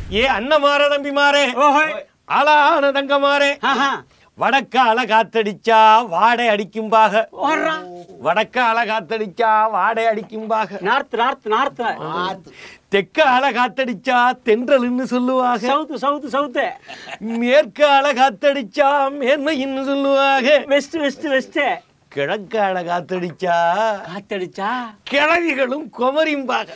ஏ அண்ணமார தம்பி மாறே ஓஹோய் ஆளான தங்க மாறே ஆஹா வடக்கால காத்தடிச்சா வாடை அடிக்கும்பாக ஓடுறா வடக்கால காத்தடிச்சா வாடை அடிக்கும்பாக நார்த் நார்த் நார்த் தெற்கால காத்தடிச்சா தென்றல்னு சொல்லுவாங்க சவுத்து சவுத்து சவுத்து மேற்கால காத்தடிச்சா மேன்மைன்னு சொல்லுவாங்க வெஸ்ட் வெஸ்ட் வெஸ்ட் கிழக்கால காத்தடிச்சா காத்தடிச்சா கிழவிகளும் குமரிம்பாக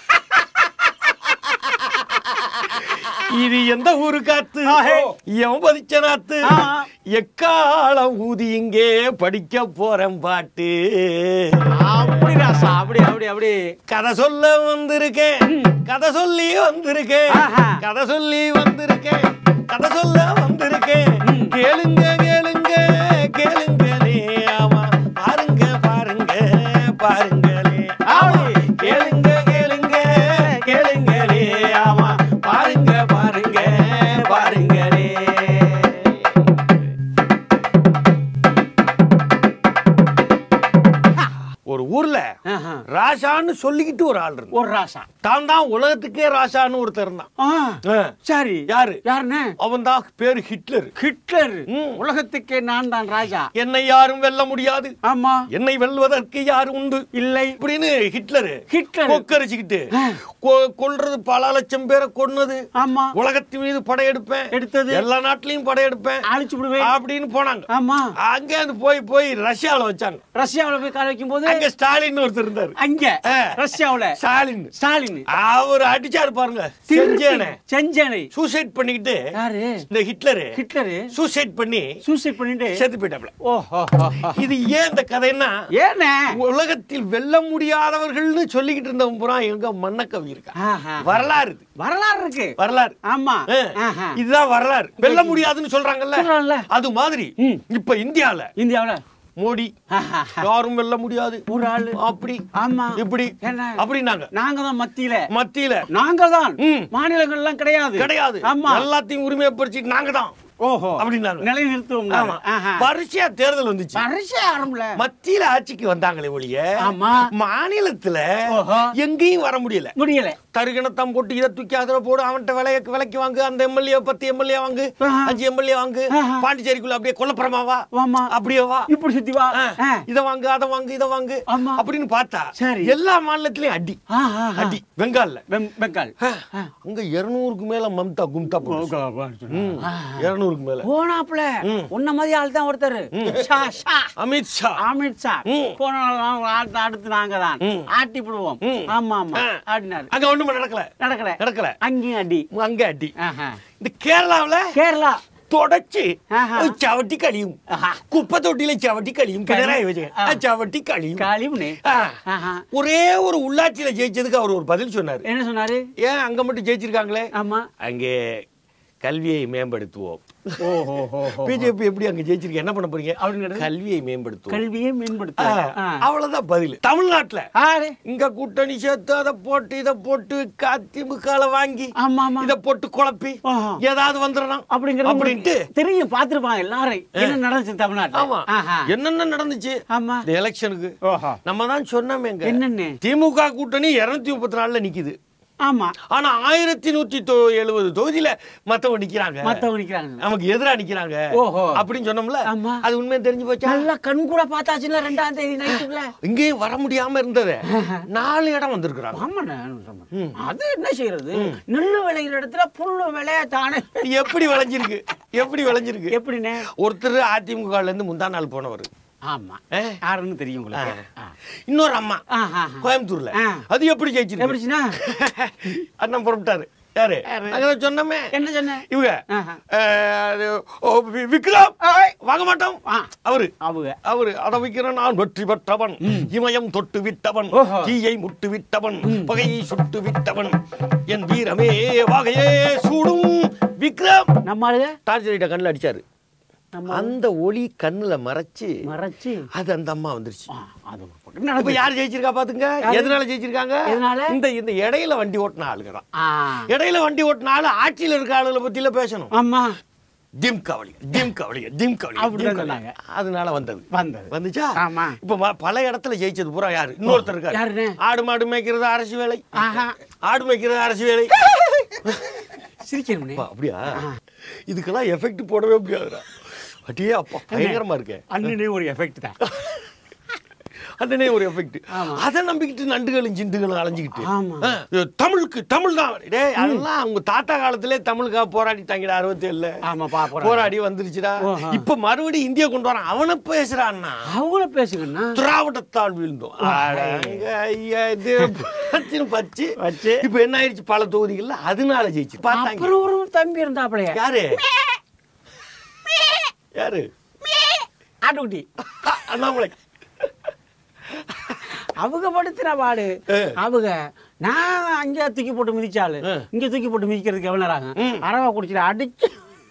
இது எந்த ஊரு காத்து ஆஹே. எவன் பதிச்ச நாத்து ஆ. எக்காலம் ஊதி இங்கே படிக்க போறேன் பாட்டு அப்படி ராசா அப்படி அப்படி அப்படி கதை சொல்ல வந்திருக்கேன் கதை சொல்லி வந்திருக்கேன் ஆஹா. கதை சொல்லி வந்திருக்கேன் கதை சொல்ல வந்திருக்கேன் கேளுங்க கேளுங்க கேளுங்களே ஆமா பாருங்க பாருங்க பாருங்களே ஆமா கேளுங்க கேளுங்க கேளுங்களே ஆமா பாருங்க பாருங்க பாருங்களே ஒரு ஊர்ல ஆஹா. ராசான்னு சொல்லிக்கிட்டு ஒரு ஆள் இருந்தான் ஒரு ராசா தான் தான் உலகத்துக்கே ராசான்னு ஒருத்தர் இருந்தான் ஆ ஆ. சரி யாரு யாருன்னு அவன் தான் பேரு ஹிட்லர் ஹிட்லர் ம். உலகத்துக்கே நான் தான் ராஜா என்னை யாரும் வெல்ல முடியாது ஆமா என்னை வெல்வதற்கு யாரு உண்டு இல்லை இப்படின்னு ஹிட்லர் ஹிட்லர் கொக்கரிச்சுக்கிட்டு கொ- கொல்றது பல லட்சம் பேரை கொன்னது ஆமா உலகத்தின் மீது படையெடுப்பேன் எடுத்தது. எல்லா நாட்டிலையும் படையெடுப்பேன் அழிச்சு விடுவேன் அப்படின்னு போனாங்க ஆமா அங்க இருந்து போய் போய் ரஷ்யால வச்சாங்க ரஷ்யாவுல போய் கால் வைக்கும் போது அங்க ஸ்டாலின் ஒருத்தர் இருந்தாரு அங்க ஆ. ரஷ்யாவுல ஸ்டாலின் ஸ்டாலின் அவர் அடிச்சாரு பாருங்க செஞ்சேனே செஞ்சேனை சூசைட் பண்ணிக்கிட்டு யாரு இந்த ஹிட்லரு ஹிட்லரு சூசைட் பண்ணி சூசைட் பண்ணிட்டு செத்து போயிட்டாப்ல ஓஹோ இது ஏன் இந்த கதைன்னா ஏனே உலகத்தில் வெல்ல முடியாதவர்கள்னு சொல்லிக்கிட்டு இருந்தவன் பூரா எங்க மன்னக்கவி இருக்கா ஆஹா. வரலாறு இது. வரலாறு இருக்கு வரலாறு ஆமா ஆ. ஆஹா. இதுதான் வரலாறு வெல்ல முடியாதுன்னு சொல்றாங்கல்ல சொல்றாங்கல்ல. அது மாதிரி ம். இப்ப இந்தியால இந்தியாவுல மோடி ஆஹா. யாரும் வெல்ல முடியாது ஒரு ஆளு அப்படி ஆமா இப்படி என்ன? அப்படின்னாங்க நாங்க தான் மத்தியில மத்தியில நாங்க தான் ம். மாநிலங்கள் எல்லாம் கிடையாது கிடையாது ஆமா எல்லாத்தையும் உரிமையை பறிச்சுட்டு நாங்க தான் ஓஹோ அப்படின்னாங்க. நிலை நிறுத்துவோம் ஆமா வரிசையா தேர்தல் வந்துச்சு பரிசு ஆரம்பல மத்தியில ஆட்சிக்கு வந்தாங்களே ஒழிய ஆமா மாநிலத்துல ஓஹோ. எங்கேயும் வர முடியல முடியல தருகிணத்தம் போட்டு இதை தூக்கி அதில் போடு அவன்கிட்ட விலைய விலைக்கு வாங்கு அந்த எம்எல்ஏ பத்து எம்எல்ஏ வாங்கு ஆஹா. அஞ்சு எம்எல்ஏ வாங்கு ஆஹா. பாண்டிச்சேரிக்குள்ள அப்படியே கொல்லப்புறமாவா ஆமா அப்படியே வா இப்படி சுத்தி வா ஆ, ஆ. இத வாங்கு அதை வாங்கு இதை வாங்கு ஆமா. அப்படின்னு பார்த்தா சரி. எல்லா மாநிலத்திலயும் அடி ஆ, ஆ, ஆ. அடி பெங்கால்ல பெங்- பெங்கால் ஆ, அங்க இருநூறுக்கு மேல மம்தா கும்தா போட்டு ம், இருநூறுக்கு மேல போனாப்ல ம். உன்ன மாதிரி ஆள் தான் ஒருத்தர் ஷா, ஷா. அமித் ஷா அமித் ஷா ம். போன அடுத்து அடுத்து நாங்க தான் ம். ஆட்டி விடுவோம் ம். ஆமா ஆமா ஆ. அப்படின்னாரு அங்க ஒண்ணுமே நடக்கல நடக்கல நடக்கல அங்கேயும் அடி அங்க அடி ஆஹா. இந்த கேரளாவுல கேரளா தொடச்சு ஆஹா. ചവിട്ടി കളിയും ஆஹா. കുപ്പ തൊട്ടിയിലെ ചവിട്ടി കളിയും പിണറായി വിജയൻ ஆ. ആ ചവിട്ടി കളിയും காலிம்னு ஆ. ஆஹா. ஒரே ஒரு உள்ளாட்சியில ஜெயிச்சதுக்கு அவர் ஒரு பதில் சொன்னாரு என்ன சொன்னாரு ஏன் அங்க மட்டும் ஜெயிச்சிருக்காங்களே ஆமா அங்கே கல்வியை மேம்படுத்துவோம் ஓஹோ பிஜேபி எப்படி அங்க ஜெயிச்சிருக்க என்ன பண்ண போறீங்க அப்படிங்கிறது? கல்வியை மேம்படுத்துவோம் கல்வியை மேம்படுத்த ஆ, அவ்வளவுதான் பதில் தமிழ்நாட்டுல ஆளு. இங்க கூட்டணி சேர்த்து அதை போட்டு இதை போட்டு அதிமுக வாங்கி ஆமா ஆமா இதை போட்டு குழப்பி ஆஹா. ஏதாவது வந்துடணும் அப்படிங்கிறது அப்படின்ட்டு உங்களுக்கு தெரியும் பாத்துருப்பாங்க எல்லாரும் என்ன நடந்துச்சு தமிழ்நாட்டுல ஆமா ஆஹா. என்னென்ன நடந்துச்சு ஆமா இந்த எலெக்ஷனுக்கு ஓஹோ நம்ம தான் சொன்னோமேங்க என்னன்னு திமுக கூட்டணி இருநூத்தி முப்பத்தி நாலுல நிக்குது ஆமா ஆனா ஆயிரத்தி நூத்தி தொ- எழுபது தொகுதியில மத்தவங்க நிக்கிறாங்க மத்தவங்க நிக்கிறாங்க நமக்கு எதிரா நிக்கிறாங்க ஓஹோ. அப்படின்னு சொன்னோம்ல ஆமா. அது உண்மையை தெரிஞ்சு போச்சா நல்லா கண் கூட பார்த்தாச்சுல ரெண்டாம் தேதி நைட்டுக்குள்ள இங்கேயும் வர முடியாம இருந்தது நாலு இடம் வந்திருக்கிறாங்க ஆமாண்ணே அது என்ன செய்யறது நெல்லு விளையிற இடத்துல புல்லு விளைய தானே எப்படி விளைஞ்சிருக்கு எப்படி விளைஞ்சிருக்கு எப்படிண்ணே ஒருத்தர் அதிமுக ல இருந்து முந்தா நாள் போனவர் ஆமா ஆ. யாருன்னு தெரியும் உங்களுக்கு ஆ. இன்னொரு அம்மா ஆஹா. கோயம்புத்தூர்ல ஆ. அது எப்படி ஜெயிச்சிருக்கு எப்படிச்சுன்னா அண்ணன் புறப்பட்டாரு யாரு யாரு? நாங்க சொன்னோமே என்ன சொன்ன இவங்க ஆஹா. அஹ், அது, ஓ, வி- விக்ரம் வாங்க மாட்டோம் ஆ. அவரு அவங்க அவரு அத விக்கிற நான் வெற்றி பெற்றவன் இமயம் தொட்டு விட்டவன் ஓஹோ. தீயை முட்டு விட்டவன் பகையை சுட்டு விட்டவன் என் வீரமே வாகையே சூடும் விக்ரம் நம்ம ஆளுங்க டார்ச் லைட்ட கண்ணுல அடிச்சாரு நம்ம அந்த ஒளி கண்ணுல மறைச்சு மறைச்சு அது அந்த அம்மா வந்துருச்சு ஆ, அது ஒரு பக்கம் இப்ப நடக்குது. யார் ஜெயிச்சிருக்கா பாத்துங்க யாரு? எதனால ஜெயிச்சிருக்காங்க எதனால? இந்த இந்த இடையில வண்டி ஓட்டின ஆளுங்க தான் ஆ. இடையில வண்டி ஓட்டின ஆளு ஆட்சியில இருக்க ஆளுகளை பத்தியில பேசணும் ஆமா திம் கவலி திம் கவலி திம் கவலி அப்படிதான் சொன்னாங்க. அதனால வந்தது வந்தது வந்துச்சா ஆமா. இப்ப ம- பல இடத்துல ஜெயிச்சது பூரா யாரு இன்னொருத்தர் இருக்காரு யாருண்ணே? ஆடு மாடு மேய்க்கிறது அரசு வேலை ஆஹா. ஆடு மேய்க்கிறது அரசு வேலை சிரிக்கணும்னே அப்பா, அப்படியா இதுக்கெல்லாம் எஃபெக்ட் போடவே முடியாதுடா அட்டியே அப்பா பயங்கரமா இருக்கே அண்ணனே ஒரு எஃபெக்ட் தான் அதனே ஒரு எஃபெக்ட் ஆமா. அதை நம்பிக்கிட்டு நண்டுகளும் சிண்டுகளும் அலைஞ்சுக்கிட்டு ஆமா. ஆ, தமிழுக்கு தமிழ் தான் டேய் அதெல்லாம் அவங்க தாத்தா காலத்திலே தமிழுக்காக போராடிட்டாங்கடா அறுபத்தி ஏழுல ஆமா பாப்போம் போராடி வந்துருச்சுடா ஓஹோ. இப்ப மறுபடியும் இந்தியா கொண்டு வரான் அவனை பேசுறான்னா அவங்கள பேசுங்கண்ணா திராவிடத்தால் வீழ்ந்தோம் அடங்க ஐயா, இது பச்சுன்னு பச்சு வச்சு. இப்ப என்ன ஆயிடுச்சு பல தொகுதிகள்ல அதனால ஜெயிச்சு பார்த்தாங்க அப்புறம் ஒரு தம்பி இருந்தாப்பளைய யாரு யாரு ஆட்டுக்குட்டி அ- அண்ணாமலை அவங்க படுத்துற பாடு ஆ. அவங்க நான் அங்க தூக்கி போட்டு மிதிச்சாலு ஆ. இங்க தூக்கி போட்டு மிதிக்கிறதுக்கு எவ்வளவு நேரம் ம். ஆகும் அரவா குடிச்சிட்டு அடிச்சு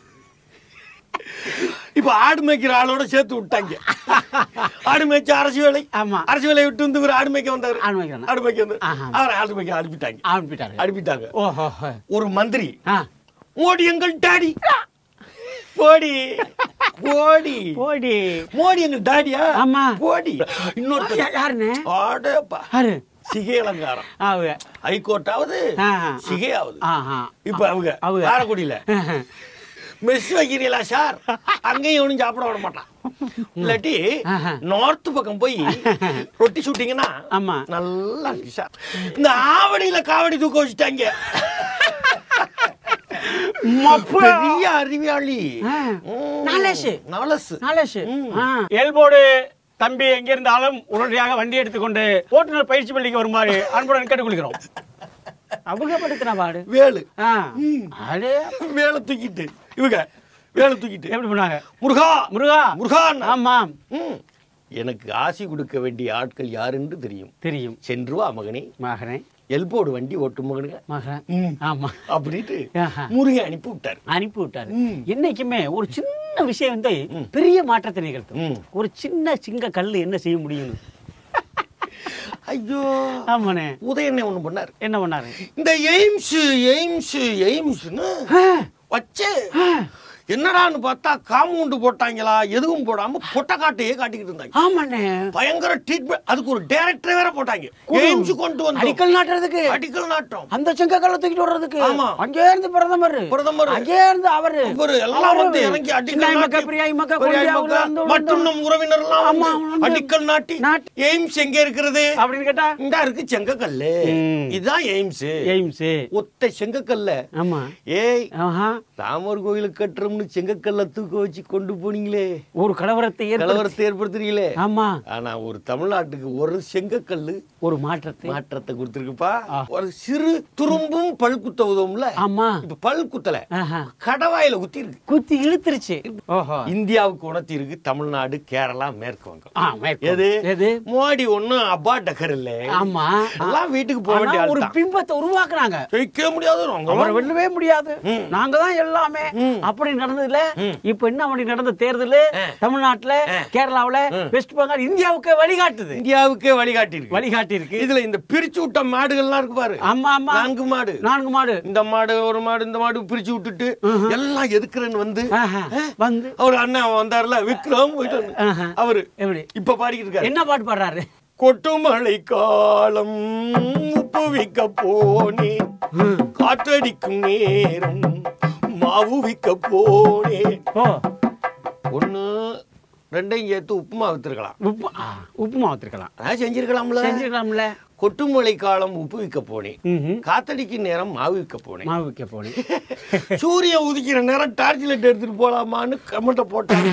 இப்ப ஆடு மேய்க்கிற ஆளோட சேர்த்து விட்டாங்க ஆடு மேய்ச்ச அரசு வேலை ஆமா அரசு வேலையை விட்டு வந்து இவர் ஆடு மேய்க்க வந்தாரு ஆண் வைக்கிறேன் ஆடு மேய்க்க வந்து ஆஹா. அவரை ஆடு மேய்க்க அனுப்பிட்டாங்க அனுப்பிட்டாரு அனுப்பிட்டாங்க ஓஹோ ஒரு மந்திரி ஆ மோடி எங்கள் டாடி போடி போடி போடி மோடி எங்கள் டாடியா ஆமா. போடி இன்னொருத்தர் யா- யாருண்ணே ஆடப்பா யாரு சிகை அலங்காரம் அவங்க ஹைகோர்ட்டாவது ஆஹா. சிகையாவது ஆஹா இப்ப அவங்க அவங்க. காரைக்குடியில மெஸ் வைக்கிறீங்களா சார் அங்கேயும் எவனும் சாப்பிட விட மாட்டான் இல்லாட்டி ஆஹா. நார்த் பக்கம் போய் ரொட்டி சுட்டிங்கன்னா ஆமா நல்லா இருக்கு சார் இந்த ஆவடியில காவடி தூக்க வச்சுட்டாங்க பெரிய அறிவியாளி ஆ. ம். நாலேஷு. நாலேஷு நாலேஷ் ம். எல்போர்டு தம்பி எங்க இருந்தாலும் உடனடியாக வண்டி எடுத்துக்கொண்டு ஓட்டுநர் பயிற்சி பள்ளிக்கு வருமாறு அன்புடன் கேட்டுக்கொள்கிறோம் அவங்க படுத்துனா பாடு வேலு ஆ. அடே வேலை தூக்கிட்டு இவங்க வேலை தூக்கிட்டு எப்படி பண்ணாங்க முருகா முருகா முருகா ஆமா ம். எனக்கு ஆசி கொடுக்க வேண்டிய ஆட்கள் யாருன்னு தெரியும் தெரியும் சென்று வா மகனே மகனே எல்போர்டு வண்டி ஓட்டு மகனுங்க மகன் ம். ஆமா அப்படின்ட்டு ஆஹா. முருகன் அனுப்பி விட்டாரு அனுப்பி விட்டாரு ம். என்னைக்குமே ஒரு சின்ன விஷயம் வந்து பெரிய மாற்றத்தை நிகழ்த்தும் ம். ஒரு சின்ன சிங்க கல்லு என்ன செய்ய முடியும் ஐயோ ஆமாண்ணே உதயண்ணே ஒண்ணு பண்ணாரு என்ன பண்ணாரு இந்த எய்ம்ஸ் எய்ம்ஸ் எய்ம்ஸ்னு வச்சு என்னடான்னு பார்த்தா காம்பவுண்டு போட்டாங்களா எதுவும் போடாம பொட்டக்காட்டையே காட்டிக்கிட்டு இருந்தாங்க ஆமாண்ணே பயங்கர ட்ரீட்மெண்ட் அதுக்கு ஒரு டைரக்டர் வேற போட்டாங்க எய்ம்ஸ் கொண்டு வந்து அடிக்கல் நாட்டுறதுக்கு அடிக்கல் நாட்டம் அந்த செங்க கல்லை தூக்கிட்டு வர்றதுக்கு ஆமா. அங்கே இருந்து பிரதமர் பிரதமர். அங்கே இருந்து அவரு இவரு எல்லாம் அவரு. வந்து இறங்கி சின்ன அடிக்கல் மக்கா, நாட்டி பெரிய மக்கா, பெரிய கொடியா மக்கா வந்து வந்து மற்றும் நம் உறவினர் எல்லாம் ஆமா, வந்து வந்து அடிக்கல் நாட்டி நாட்டி. எய்ம்ஸ் எங்க இருக்கிறது அப்படின்னு கேட்டா இந்த இருக்கு செங்கக்கல்லு ம். இதுதான் எய்ம்ஸ் எய்ம்ஸ் ஒத்த செங்கக்கல்ல ஆமா ஏய் ஆஹா ராமர் கோயிலுக்கு கட்டுறோம்னு செங்கக்கல்ல தூக்க வச்சு கொண்டு போனீங்களே ஒரு கலவரத்தை ஏற்படுத்தி கலவரத்தை ஏற்படுத்துறீங்களே ஆமா ஆனா ஒரு தமிழ்நாட்டுக்கு ஒரு செங்கக்கல்லு ஒரு மாற்றத்தை மாற்றத்தை கொடுத்துருக்குப்பா ஆ. ஒரு சிறு துரும்பும் பல் குத்த உதவும்ல ஆமா இப்ப பல் குத்தல ஆஹா. கடவாயில குத்தி இருக்கு குத்தி இழுத்துருச்சு ஓஹோ இந்தியாவுக்கு உணர்த்தி இருக்கு தமிழ்நாடு கேரளா மேற்கு வங்கம் ஆ, மேற்கொண்டு. எது எது மோடி ஒண்ணும் அப்பா டக்கர் இல்ல ஆமா எல்லாம் வீட்டுக்கு போக வேண்டிய ஆனா ஆள் ஒரு தான். பிம்பத்தை உருவாக்குனாங்க ஜெயிக்கவே முடியாது அவங்க அவரை வெல்லவே முடியாது ம். நாங்க தான் எல்லாமே ம். அப்படி நடந்ததுல ம். இப்ப என்ன அப்படி நடந்த தேர்தல் ஆ. தமிழ்நாட்டுல ஆ. கேரளாவுல ம். வெஸ்ட் பெங்கால் இந்தியாவுக்கு வழிகாட்டுது இந்தியாவுக்கே வழிகாட்டி இருக்கு வழிகாட்டி இருக்கு இதுல இந்த பிரிச்சு விட்ட மாடுகள்லாம் இருக்கு பாரு ஆமா ஆமா நான்கு மாடு நான்கு மாடு இந்த மாடு ஒரு மாடு இந்த மாடு பிரிச்சு விட்டுட்டு எல்லாம் எதுக்குறேன்னு வந்து ஆஹா. வந்து அவர் அண்ணன் வந்தாருல விக்ரம் போயிட்டு வந்து. ஆஹா. அவரு எப்படி இப்ப பாடிக்கிட்டு இருக்காரு என்ன பாட்டு பாடுறாரு கொட்டுமழை காலம் உப்புவிக்க போனேன் காற்றடிக்கும் நேரம் மாவு விக்க போனேன் ஓ ஒண்ணு ரெண்டையும் சேர்த்து உப்புமா வித்துருக்கலாம் உப்பு ஆ, உப்புமா வச்சிருக்கலாம் அதான் செஞ்சிருக்கலாம்ல செஞ்சிருக்கலாம்ல கொட்டுமழை காலம் உப்பு விக்க போனேன் ம்ஹும். காத்தடிக்கும் நேரம் மாவு விக்க போனேன் மாவு வைக்க போனேன் சூரியன் உதிக்கிற நேரம் டார்ச் லைட் எடுத்துட்டு போலாமான்னு கமெண்ட்டை போட்டாங்க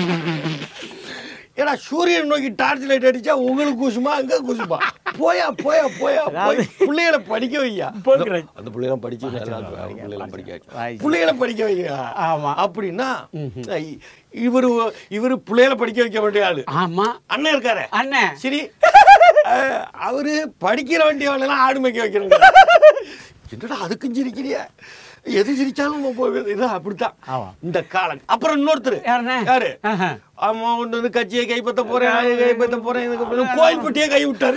ஏன்னா சூரியன் நோக்கி டார்ச் லைட் அடிச்சா உங்களுக்கு குசுமா அங்க குசுமா போயா போயா போயா போய் பிள்ளைகளை படிக்க வையா போகிறேன். அந்த பிள்ளைகளை படிச்சு நல்லா பிள்ளைகளை படிக்க வச்சு. வாய். பிள்ளைகளை படிக்க வையா ஆமா. அப்படின்னா இ- இவரு இவரு பிள்ளைகளை படிக்க வைக்க வேண்டிய ஆளு ஆமா அண்ணன் இருக்காரு அண்ணன் சரி அஹ், அவரு படிக்கிற வேண்டியவளெல்லாம் ஆடு மேய்க்க வைக்கிறாங்க என்னடா அதுக்கும் சிரிக்கிறிய எது சிரிச்சாலும் நம்ம போய் இது அப்படித்தான் ஆமா. இந்த காலம் அப்புறம் இன்னொருத்தர் யாருண்ணே? யாரு ஆஹா. ஆமா கொண்டு வந்து கட்சியை கைப்பற்ற போறேன் அதை கைப்பற்ற போறேன் இதுக்கு அப்புறம் கோயில் பட்டியே கை விட்டாரு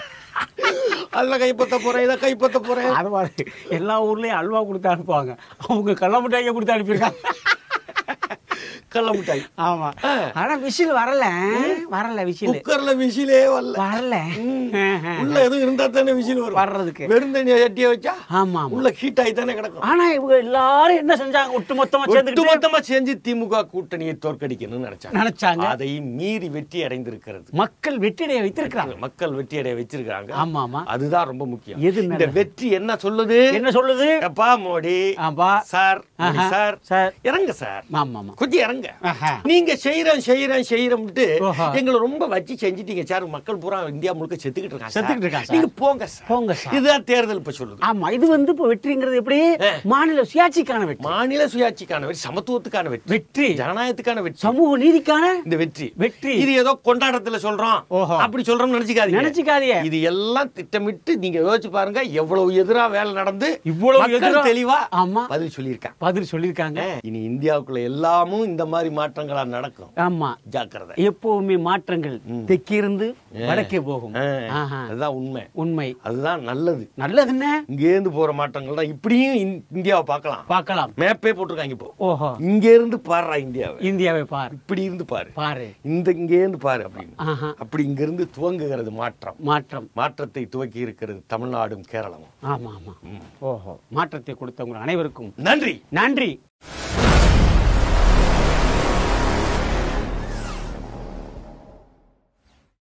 அதில் கைப்பற்ற போறேன் இதை கைப்பற்ற போறேன் அது மாதிரி எல்லா ஊர்லயும் அல்வா கொடுத்து அனுப்புவாங்க அவங்க கடல மிட்டாயை கொடுத்து அனுப்பியிருக்காங்க கள்ள மிட்டாய் ஆமா ஆ. ஆனா விசில் வரல வரல விசில் குக்கர்ல விசிலே வரல வரல ஆஹா. உள்ள எதுவும் இருந்தா தானே விசில் வரும் வர்றதுக்கு வெறும் தண்ணியை சட்டியை வச்சா ஆமா ஆமா உள்ள ஹீட் ஆகி தானே கிடக்கும் ஆனா இவங்க எல்லாரும் என்ன செஞ்சாங்க ஒட்டு மொத்தமா ஒட்டு சேர்ந்துக்கிட்டு மொத்தமா செஞ்சு திமுக கூட்டணியை தோற்கடிக்கணும்னு நினைச்சாங்க நினைச்சாங்க அதை மீறி வெற்றி அடைந்திருக்கிறது மக்கள் வெற்றிடைய வைத்திருக்கிறாங்க மக்கள் வெற்றி அடைய வச்சிருக்காங்க ஆமா ஆமா அதுதான் ரொம்ப முக்கியம் எது மேல? இந்த வெற்றி என்ன சொல்லுது என்ன சொல்லுது எப்பா மோடி ஆமா சார் மோடி ஆஹா. சார் சார் இறங்க சார் ஆமா ஆமா கொஞ்சம் இறங்க ஆஹா. நீங்க செய்யறோம் செய்யறோம் செய்யறோம்ட்டு ஓஹோ. எங்களை ரொம்ப வச்சு செஞ்சிட்டீங்க சார் மக்கள் பூரா இந்தியா முழுக்க செத்துக்கிட்டு இருக்காங்க சார். செத்துக்கிட்டு இருக்காங்க சார். நீங்க போங்க சார் போங்க சார் இதுதான் தேர்தல் இப்ப சொல்லுது ஆமா இது வந்து இப்போ வெற்றிங்கிறது எப்படி மாநில சுயாட்சிக்கான வெற்றி மாநில சுயாட்சிக்கான வெற்றி சமத்துவத்துக்கான வெற்றி வெற்றி ஜனநாயகத்துக்கான வெற்றி சமூக நீதிக்கான இந்த வெற்றி வெற்றி இது ஏதோ கொண்டாட்டத்துல சொல்றோம் ஓஹோ. அப்படி சொல்றோம் நினைச்சுக்காதீங்க நினைச்சுக்காதீங்க இது எல்லாம் திட்டமிட்டு நீங்க யோசிச்சு பாருங்க எவ்வளவு எதிரா வேலை நடந்து இவ்வளவு மக்கள் எதிரா- தெளிவா ஆமா பதில் சொல்லியிருக்காங்க பதில் சொல்லியிருக்காங்க இனி இந்தியாவுக்குள்ள எல்லாமும் இந்த மாதிரி மாற்றங்களா நடக்கும் ஆமா ஜாக்கிரதை எப்பவுமே மாற்றங்கள் தெற்கிருந்து வடக்கே போகும் ஆ, ஆஹா. அதுதான் உண்மை உண்மை அதுதான் நல்லது நல்லது என்ன இங்கேருந்து போற மாற்றங்கள் தான் இப்படியும் இந்- இந்தியாவை பார்க்கலாம் பார்க்கலாம் மேப்பே போட்டிருக்காங்க இப்போ ஓஹோ இங்க இருந்து பாருடா இந்தியாவை இந்தியாவை பார் இப்படி இருந்து பாரு பாரு இந்த இங்க இருந்து பாரு அப்படின்னு ஆஹா அப்படி இங்க இருந்து துவங்குகிறது மாற்றம் மாற்றம் மாற்றத்தை துவக்கி இருக்கிறது தமிழ்நாடும் கேரளமும் ஆமா ஆமா ஓஹோ மாற்றத்தை கொடுத்தவங்க அனைவருக்கும் நன்றி நன்றி